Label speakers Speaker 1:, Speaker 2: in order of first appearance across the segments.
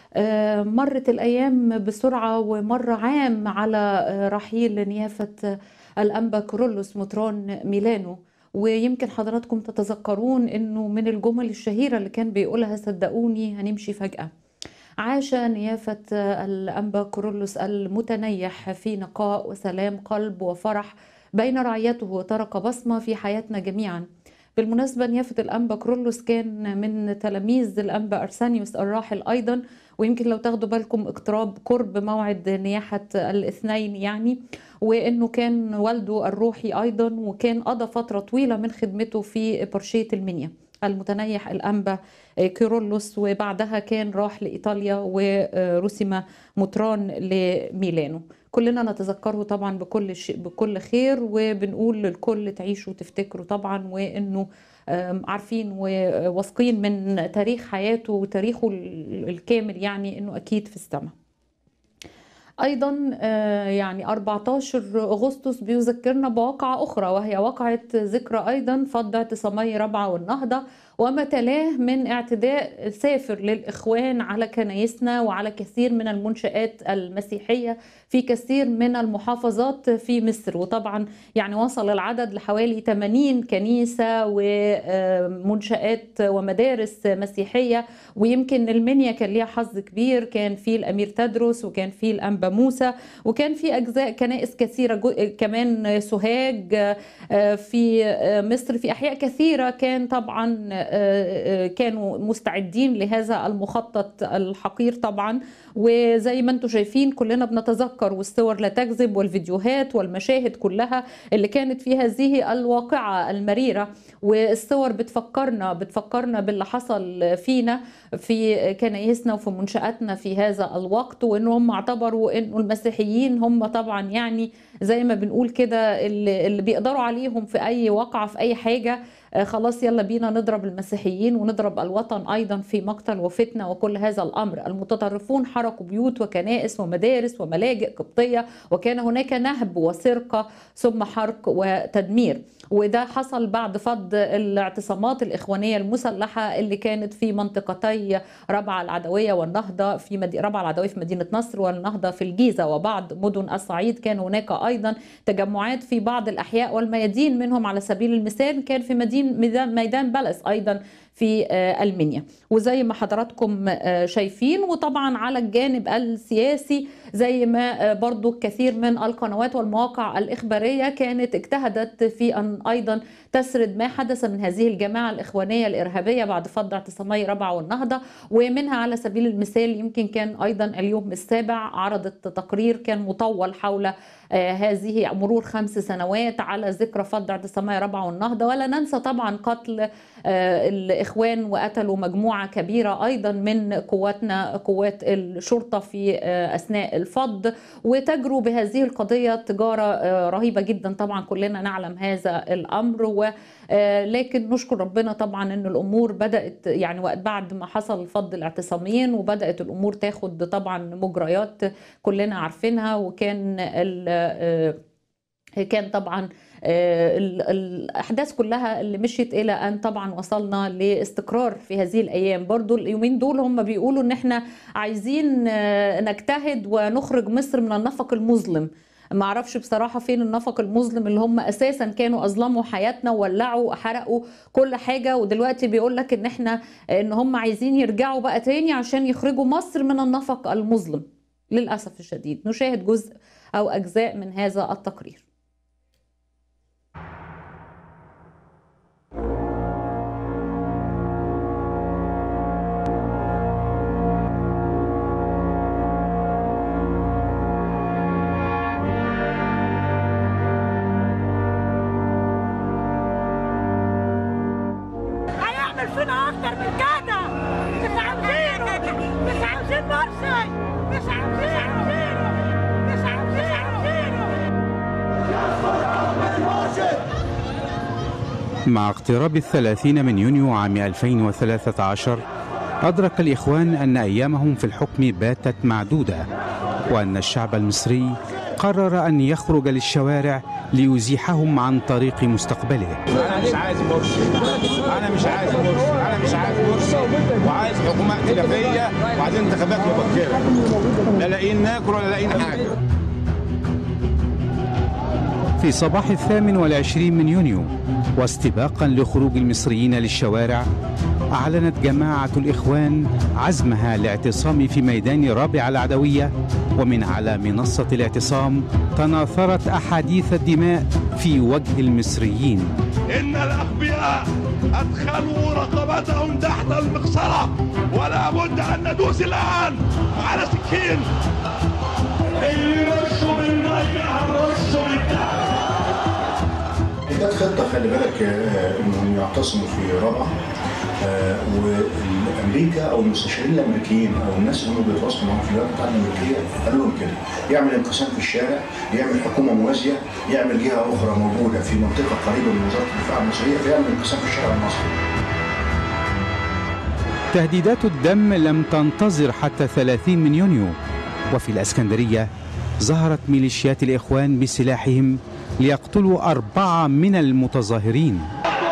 Speaker 1: مرت الأيام بسرعة ومر عام على رحيل نيافة الأنبا كورولوس مطران ميلانو ويمكن حضراتكم تتذكرون انه من الجمل الشهيره اللي كان بيقولها صدقوني هنمشي فجاه عاش نيافه الانبا كورولوس المتنيح في نقاء وسلام قلب وفرح بين رعيته وترك بصمه في حياتنا جميعا بالمناسبة نيافة الأنبا كرولوس كان من تلاميذ الأنبا أرسانيوس الراحل أيضا ويمكن لو تاخدوا بالكم اقتراب قرب موعد نياحة الاثنين يعني وانه كان والده الروحي ايضا وكان قضى فتره طويله من خدمته في برشيه المنيا المتنيح الانبا كيرولوس وبعدها كان راح لايطاليا ورسم مطران لميلانو كلنا نتذكره طبعا بكل شيء بكل خير وبنقول للكل تعيشوا وتفتكروا طبعا وانه عارفين وواثقين من تاريخ حياته وتاريخه الكامل يعني انه اكيد في السماء ايضا يعني 14 اغسطس بيذكرنا بواقعه اخرى وهي واقعه ذكرى ايضا فض اعتصامي رابعه والنهضه وما تلاه من اعتداء سافر للاخوان على كنايسنا وعلى كثير من المنشات المسيحيه في كثير من المحافظات في مصر وطبعا يعني وصل العدد لحوالي 80 كنيسه ومنشات ومدارس مسيحيه ويمكن المنيا كان ليها حظ كبير كان في الامير تدرس وكان في الانبا موسى وكان في اجزاء كنائس كثيره كمان سوهاج في مصر في احياء كثيره كان طبعا كانوا مستعدين لهذا المخطط الحقير طبعا وزي ما انتم شايفين كلنا بنتذكر والصور لا تكذب والفيديوهات والمشاهد كلها اللي كانت في هذه الواقعة المريرة والصور بتفكرنا بتفكرنا باللي حصل فينا في كنايسنا وفي منشآتنا في هذا الوقت وانه هم اعتبروا انه المسيحيين هم طبعا يعني زي ما بنقول كده اللي, اللي بيقدروا عليهم في اي وقعة في اي حاجة خلاص يلا بينا نضرب المسيحيين ونضرب الوطن ايضا في مقتل وفتنه وكل هذا الامر المتطرفون حرقوا بيوت وكنائس ومدارس وملاجئ قبطيه وكان هناك نهب وسرقه ثم حرق وتدمير وده حصل بعد فض الاعتصامات الاخوانيه المسلحه اللي كانت في منطقتي ربع العدويه والنهضه في مدي... ربع العدويه في مدينه نصر والنهضه في الجيزه وبعض مدن الصعيد كان هناك ايضا تجمعات في بعض الاحياء والميادين منهم على سبيل المثال كان في مدينه ميدان بلس ايضا في المنيا وزي ما حضراتكم شايفين وطبعا على الجانب السياسي زي ما برضو كثير من القنوات والمواقع الإخبارية كانت اجتهدت في أن أيضا تسرد ما حدث من هذه الجماعة الإخوانية الإرهابية بعد فض اعتصامي ربع والنهضة ومنها على سبيل المثال يمكن كان أيضا اليوم السابع عرضت تقرير كان مطول حول هذه مرور خمس سنوات على ذكرى فض اعتصامي ربع والنهضة ولا ننسى طبعا قتل الإخوان وقتلوا مجموعة كبيرة أيضا من قواتنا قوات الشرطة في أثناء الفض وتجروا بهذه القضية تجارة رهيبة جدا طبعا كلنا نعلم هذا الأمر و لكن نشكر ربنا طبعا ان الامور بدات يعني وقت بعد ما حصل فض الاعتصاميين وبدات الامور تاخد طبعا مجريات كلنا عارفينها وكان كان طبعا الاحداث كلها اللي مشيت الى ان طبعا وصلنا لاستقرار في هذه الايام برضو اليومين دول هم بيقولوا ان احنا عايزين نجتهد ونخرج مصر من النفق المظلم ما اعرفش بصراحه فين النفق المظلم اللي هم اساسا كانوا اظلموا حياتنا وولعوا حرقوا كل حاجه ودلوقتي بيقول لك ان احنا ان هم عايزين يرجعوا بقى تاني عشان يخرجوا مصر من النفق المظلم للاسف الشديد نشاهد جزء او اجزاء من هذا التقرير
Speaker 2: فينا اكتر من كده مش عاوزينه مش عاوزين مرسي مش عاوزينه مش عاوزينه
Speaker 3: مع اقتراب الثلاثين من يونيو عام 2013 أدرك الإخوان أن أيامهم في الحكم باتت معدودة وأن الشعب المصري قرر أن يخرج للشوارع ليزيحهم عن طريق مستقبله
Speaker 4: انا مش عايز مرسي انا مش عايز مرسي انا مش عايز مرسي وعايز حكومه ائتلافيه وعايزين انتخابات مبكره لا لاقيين ناكل ولا لاقيين حاجه
Speaker 3: في صباح الثامن والعشرين من يونيو واستباقا لخروج المصريين للشوارع أعلنت جماعة الإخوان عزمها الاعتصام في ميدان رابع العدوية ومن على منصة الاعتصام تناثرت أحاديث الدماء في وجه المصريين
Speaker 5: إن الأغبياء أدخلوا رقبتهم تحت المقصرة ولا بد أن ندوس الآن على سكين اللي رشوا بالمية هنرشوا بالدم
Speaker 6: كانت خطه خلي بالك آه، انهم يعتصموا في رابعه آه، وامريكا او المستشارين الامريكيين او الناس اللي هم بيتواصلوا معاهم في الولايات المتحده الامريكيه قالوا لهم كده يعمل انقسام في الشارع يعمل حكومه موازيه يعمل جهه اخرى موجوده في منطقه قريبه من وزاره الدفاع المصريه فيعمل انقسام في الشارع المصري
Speaker 3: تهديدات الدم لم تنتظر حتى 30 من يونيو وفي الإسكندرية ظهرت ميليشيات الإخوان بسلاحهم ليقتلوا أربعة من المتظاهرين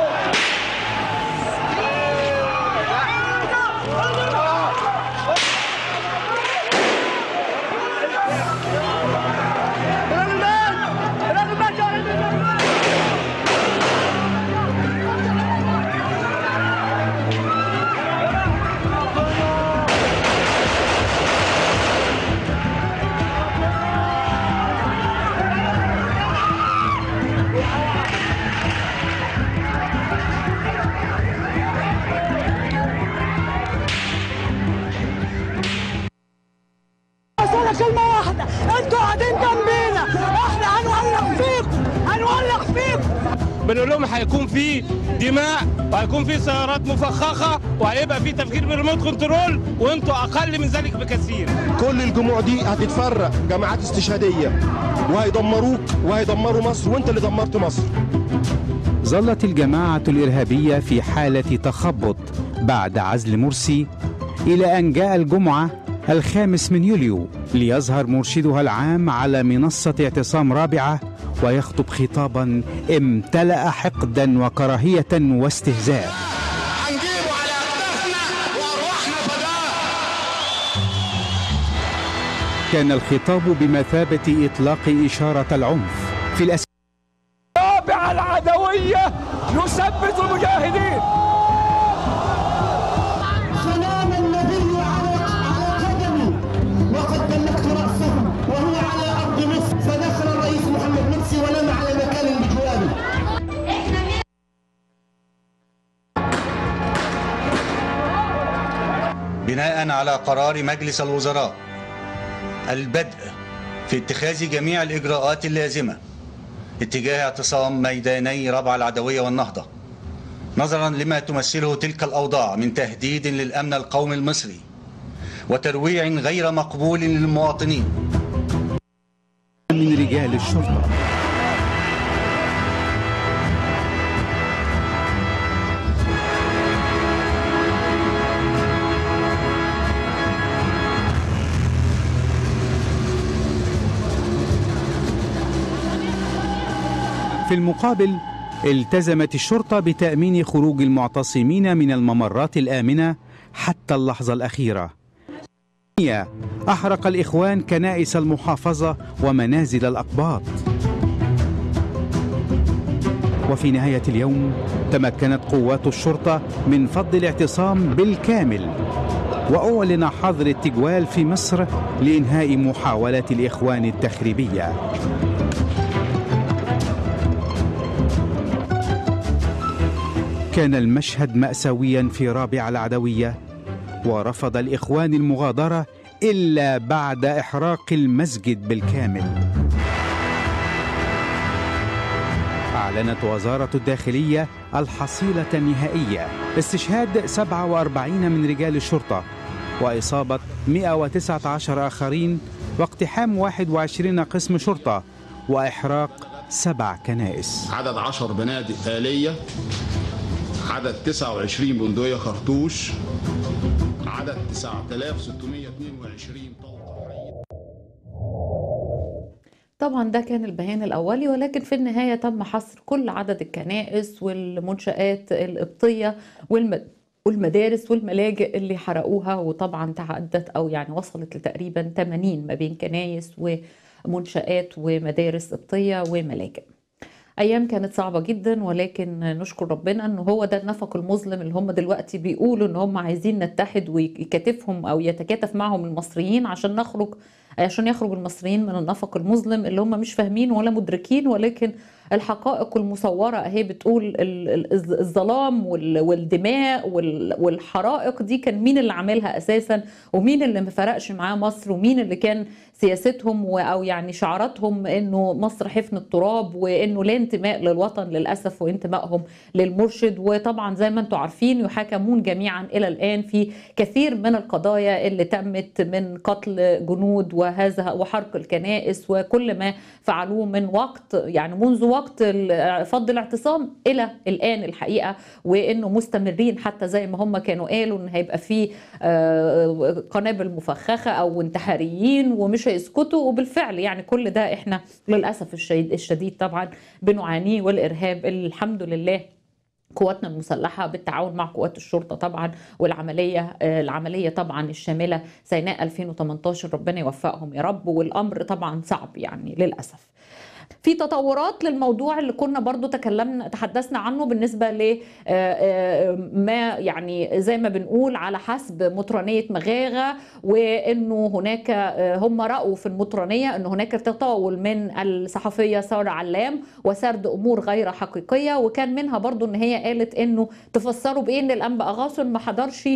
Speaker 2: أقول كلمة واحدة أنتوا قاعدين جنبينا إحنا هنولع فيكم هنولع فيكم
Speaker 7: بنقول لهم هيكون في دماء وهيكون في سيارات مفخخه وهيبقى في تفكير بالريموت كنترول وانتوا اقل من ذلك بكثير
Speaker 5: كل الجموع دي هتتفرق جماعات استشهادية وهيدمروك وهيدمروا مصر وانت اللي دمرت مصر
Speaker 3: ظلت الجماعة الإرهابية في حالة تخبط بعد عزل مرسي إلى أن جاء الجمعة الخامس من يوليو ليظهر مرشدها العام على منصة اعتصام رابعة ويخطب خطابا امتلأ حقدا وكراهية واستهزاء
Speaker 5: هنجيبه على أكتافنا وأرواحنا فداء
Speaker 3: كان الخطاب بمثابة إطلاق إشارة العنف في الأس...
Speaker 7: رابع العدويه نثبت المجاهدين
Speaker 8: سلام النبي على على قدمي وقد دلكت راسه وهو على ارض مصر فدخل الرئيس محمد مرسي ونام على مكان بجواره
Speaker 9: بناء على قرار مجلس الوزراء البدء في اتخاذ جميع الإجراءات اللازمة اتجاه اعتصام ميداني ربع العدوية والنهضة نظرا لما تمثله تلك الأوضاع من تهديد للأمن القومي المصري وترويع غير مقبول للمواطنين
Speaker 3: من رجال الشرطة في المقابل التزمت الشرطة بتأمين خروج المعتصمين من الممرات الآمنة حتى اللحظة الأخيرة أحرق الإخوان كنائس المحافظة ومنازل الأقباط وفي نهاية اليوم تمكنت قوات الشرطة من فض الاعتصام بالكامل وأعلن حظر التجوال في مصر لإنهاء محاولات الإخوان التخريبية كان المشهد مأساويا في رابع العدوية ورفض الإخوان المغادرة إلا بعد إحراق المسجد بالكامل أعلنت وزارة الداخلية الحصيلة النهائية استشهاد 47 من رجال الشرطة وإصابة 119 آخرين واقتحام 21 قسم شرطة وإحراق سبع كنائس
Speaker 10: عدد 10 بنادق آلية عدد 29 بندقية خرطوش عدد 9622 طلقة
Speaker 1: طبعا ده كان البيان الأولي ولكن في النهاية تم حصر كل عدد الكنائس والمنشآت القبطية والم... والمدارس والملاجئ اللي حرقوها وطبعا تعدت أو يعني وصلت لتقريبا 80 ما بين كنايس ومنشآت ومدارس قبطية وملاجئ ايام كانت صعبه جدا ولكن نشكر ربنا ان هو ده النفق المظلم اللي هم دلوقتي بيقولوا ان هم عايزين نتحد ويكاتفهم او يتكاتف معهم المصريين عشان نخرج عشان يخرج المصريين من النفق المظلم اللي هم مش فاهمين ولا مدركين ولكن الحقائق المصورة اهي بتقول ال- ال- الظلام وال- والدماء وال- والحرائق دي كان مين اللي عاملها اساسا ومين اللي ما فرقش معاه مصر ومين اللي كان سياستهم و- او يعني شعاراتهم انه مصر حفن التراب وانه لا انتماء للوطن للاسف وانتمائهم للمرشد وطبعا زي ما انتم عارفين يحاكمون جميعا الى الان في كثير من القضايا اللي تمت من قتل جنود وهذا وحرق الكنائس وكل ما فعلوه من وقت يعني منذ وقت ال- فض الاعتصام الى الان الحقيقه وانه مستمرين حتى زي ما هم كانوا قالوا ان هيبقى في آه، قنابل مفخخه او انتحاريين ومش هيسكتوا وبالفعل يعني كل ده احنا للاسف الشديد الشديد طبعا بنعانيه والارهاب اللي الحمد لله قواتنا المسلحه بالتعاون مع قوات الشرطه طبعا والعمليه آه، العمليه طبعا الشامله سيناء 2018 ربنا يوفقهم يا رب والامر طبعا صعب يعني للاسف في تطورات للموضوع اللي كنا برضو تكلمنا تحدثنا عنه بالنسبة ل ما يعني زي ما بنقول على حسب مطرانية مغاغة وانه هناك آه، هم رأوا في المطرانية انه هناك تطاول من الصحفية سارة علام وسرد امور غير حقيقية وكان منها برضو ان هي قالت انه تفسروا بايه ان الانبا اغاثن ما حضرش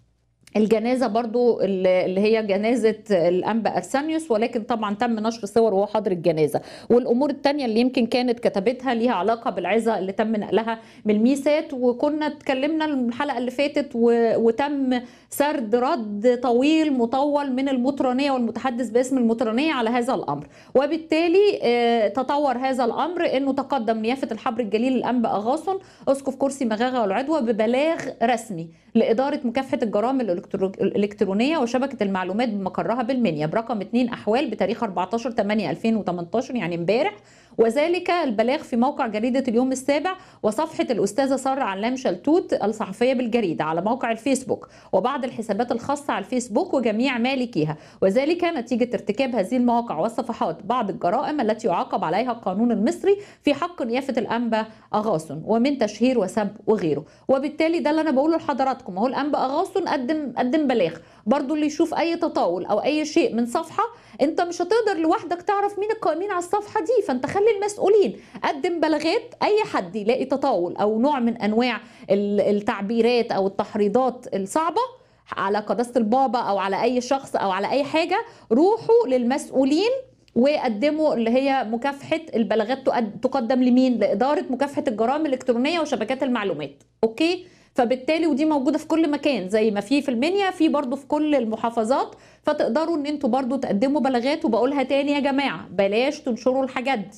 Speaker 1: الجنازة برضو اللي اللي هي جنازة الأنبا أرسانيوس ولكن طبعا تم نشر صور وهو حاضر الجنازة والأمور التانية اللي يمكن كانت كتبتها ليها علاقة بالعظة اللي تم نقلها من الميسات وكنا اتكلمنا الحلقة اللي فاتت و... وتم سرد رد طويل مطول من المطرانية والمتحدث باسم المطرانية على هذا الأمر وبالتالي آه، تطور هذا الأمر أنه تقدم نيافة الحبر الجليل الأنبا أغاصن أسقف كرسي مغاغة والعدوى ببلاغ رسمي لإدارة مكافحة الجرائم الإلكترو- الإلكترونية وشبكة المعلومات بمقرها بالمنيا برقم 2 أحوال بتاريخ 14 8 2018 يعني امبارح وذلك البلاغ في موقع جريدة اليوم السابع وصفحة الأستاذة سارة علام شلتوت الصحفية بالجريدة على موقع الفيسبوك وبعض الحسابات الخاصة على الفيسبوك وجميع مالكيها وذلك نتيجة ارتكاب هذه المواقع والصفحات بعض الجرائم التي يعاقب عليها القانون المصري في حق نيافة الأنبا أغاصن ومن تشهير وسب وغيره وبالتالي ده اللي أنا بقوله لحضراتكم هو الأنبا أغاصن قدم قدم بلاغ برضو اللي يشوف أي تطاول أو أي شيء من صفحة انت مش هتقدر لوحدك تعرف مين القائمين على الصفحه دي فانت خلي المسؤولين قدم بلاغات اي حد يلاقي تطاول او نوع من انواع ال- التعبيرات او التحريضات الصعبه على قداسه البابا او على اي شخص او على اي حاجه روحوا للمسؤولين وقدموا اللي هي مكافحه البلاغات تقد- تقدم لمين لاداره مكافحه الجرائم الالكترونيه وشبكات المعلومات اوكي فبالتالي ودي موجوده في كل مكان زي ما في في المنيا في برضو في كل المحافظات فتقدروا ان انتوا برضو تقدموا بلاغات وبقولها تاني يا جماعه بلاش تنشروا الحاجات دي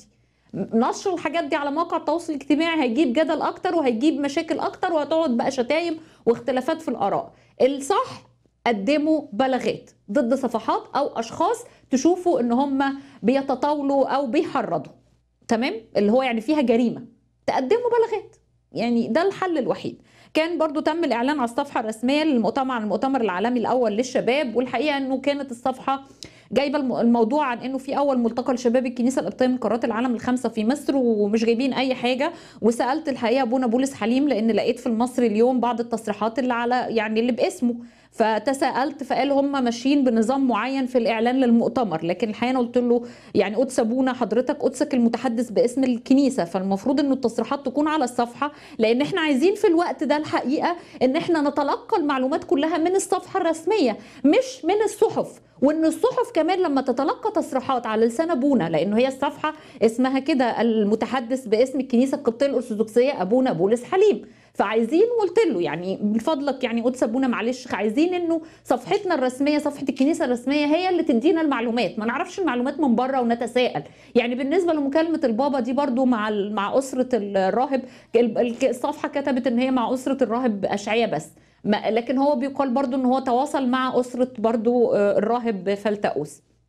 Speaker 1: نشر الحاجات دي على مواقع التواصل الاجتماعي هيجيب جدل اكتر وهيجيب مشاكل اكتر وهتقعد بقى شتايم واختلافات في الاراء الصح قدموا بلاغات ضد صفحات او اشخاص تشوفوا ان هم بيتطاولوا او بيحرضوا تمام اللي هو يعني فيها جريمه تقدموا بلاغات يعني ده الحل الوحيد كان برضو تم الاعلان على الصفحه الرسميه للمؤتمر عن المؤتمر العالمي الاول للشباب والحقيقه انه كانت الصفحه جايبه الم- الموضوع عن انه في اول ملتقى لشباب الكنيسه القبطيه من قارات العالم الخمسه في مصر ومش جايبين اي حاجه وسالت الحقيقه ابونا بولس حليم لان لقيت في المصري اليوم بعض التصريحات اللي على يعني اللي باسمه فتساءلت فقال هم ماشيين بنظام معين في الاعلان للمؤتمر لكن الحقيقه أنا قلت له يعني قدس ابونا حضرتك قدسك المتحدث باسم الكنيسه فالمفروض انه التصريحات تكون على الصفحه لان احنا عايزين في الوقت ده الحقيقه ان احنا نتلقى المعلومات كلها من الصفحه الرسميه مش من الصحف وان الصحف كمان لما تتلقى تصريحات على لسان ابونا لانه هي الصفحه اسمها كده المتحدث باسم الكنيسه القبطيه الارثوذكسيه ابونا بولس حليم فعايزين وقلت له يعني من فضلك يعني قدس ابونا معلش عايزين انه صفحتنا الرسميه صفحه الكنيسه الرسميه هي اللي تدينا المعلومات ما نعرفش المعلومات من بره ونتساءل يعني بالنسبه لمكالمه البابا دي برضو مع ال- مع اسره الراهب ال- ال- الصفحه كتبت ان هي مع اسره الراهب اشعيا بس ما لكن هو بيقال برضو ان هو تواصل مع اسره برضو آه، الراهب فلتأوس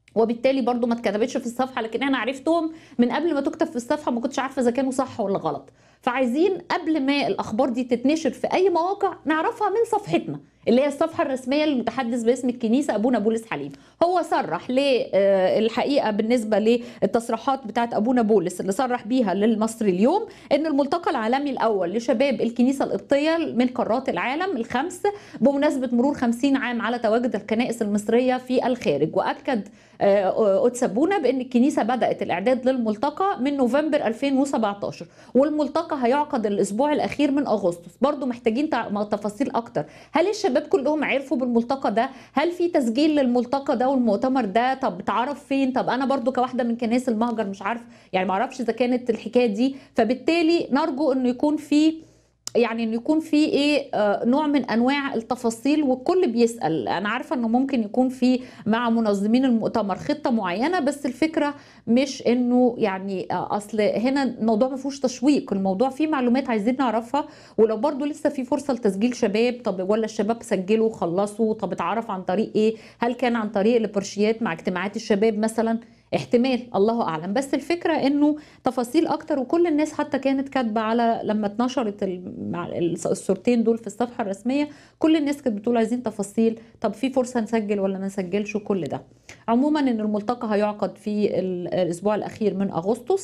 Speaker 1: وبالتالي برضو ما اتكتبتش في الصفحه لكن انا عرفتهم من قبل ما تكتب في الصفحه ما كنتش عارفه اذا كانوا صح ولا غلط فعايزين قبل ما الاخبار دي تتنشر في اي مواقع نعرفها من صفحتنا اللي هي الصفحه الرسميه للمتحدث باسم الكنيسه ابونا بولس حليم هو صرح للحقيقه بالنسبه للتصريحات بتاعت ابونا بولس اللي صرح بيها للمصري اليوم ان الملتقى العالمي الاول لشباب الكنيسه القبطيه من قارات العالم الخمس بمناسبه مرور 50 عام على تواجد الكنائس المصريه في الخارج واكد قدس ابونا بان الكنيسه بدات الاعداد للملتقى من نوفمبر 2017 والملتقى هيعقد الاسبوع الاخير من اغسطس برضو محتاجين تفاصيل اكتر هل الشباب كلهم عرفوا بالملتقى ده هل في تسجيل للملتقى ده والمؤتمر ده طب اتعرف فين طب انا برضو كواحده من كنائس المهجر مش عارف يعني ما اعرفش اذا كانت الحكايه دي فبالتالي نرجو انه يكون في يعني انه يكون في ايه آه نوع من انواع التفاصيل والكل بيسال انا عارفه انه ممكن يكون في مع منظمين المؤتمر خطه معينه بس الفكره مش انه يعني آه اصل هنا الموضوع ما فيهوش تشويق الموضوع فيه معلومات عايزين نعرفها ولو برضو لسه في فرصه لتسجيل شباب طب ولا الشباب سجلوا وخلصوا طب اتعرف عن طريق ايه هل كان عن طريق البرشيات مع اجتماعات الشباب مثلا احتمال الله اعلم بس الفكره انه تفاصيل اكتر وكل الناس حتى كانت كاتبه على لما اتنشرت الصورتين دول في الصفحه الرسميه كل الناس كانت بتقول عايزين تفاصيل طب في فرصه نسجل ولا ما نسجلش كل ده عموما ان الملتقى هيعقد في الاسبوع الاخير من اغسطس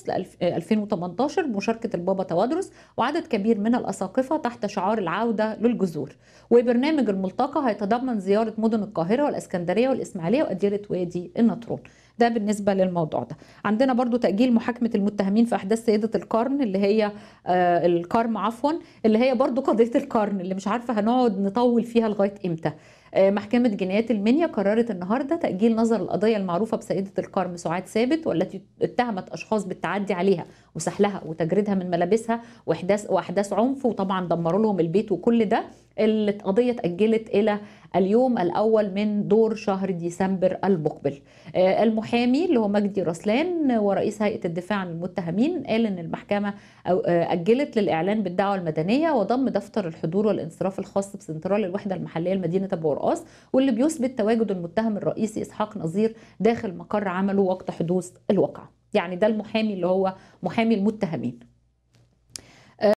Speaker 1: 2018 بمشاركه البابا توادرس وعدد كبير من الاساقفه تحت شعار العوده للجذور وبرنامج الملتقى هيتضمن زياره مدن القاهره والاسكندريه والاسماعيليه واديره وادي النطرون ده بالنسبه للموضوع ده عندنا برضو تاجيل محاكمه المتهمين في احداث سيده القرن اللي هي آه الكرم عفوا اللي هي برضو قضيه القرن اللي مش عارفه هنقعد نطول فيها لغايه امتى محكمة جنايات المنيا قررت النهاردة تأجيل نظر القضية المعروفة بسيدة الكرم سعاد ثابت والتي اتهمت أشخاص بالتعدي عليها وسحلها وتجريدها من ملابسها وإحداث وأحداث عنف وطبعا دمروا لهم البيت وكل ده القضية اتأجلت إلى اليوم الأول من دور شهر ديسمبر المقبل المحامي اللي هو مجدي رسلان ورئيس هيئة الدفاع عن المتهمين قال إن المحكمة أجلت للإعلان بالدعوة المدنية وضم دفتر الحضور والانصراف الخاص بسنترال الوحدة المحلية لمدينة أبو قرقاص واللي بيثبت تواجد المتهم الرئيسي إسحاق نظير داخل مقر عمله وقت حدوث الواقعة يعني ده المحامي اللي هو محامي المتهمين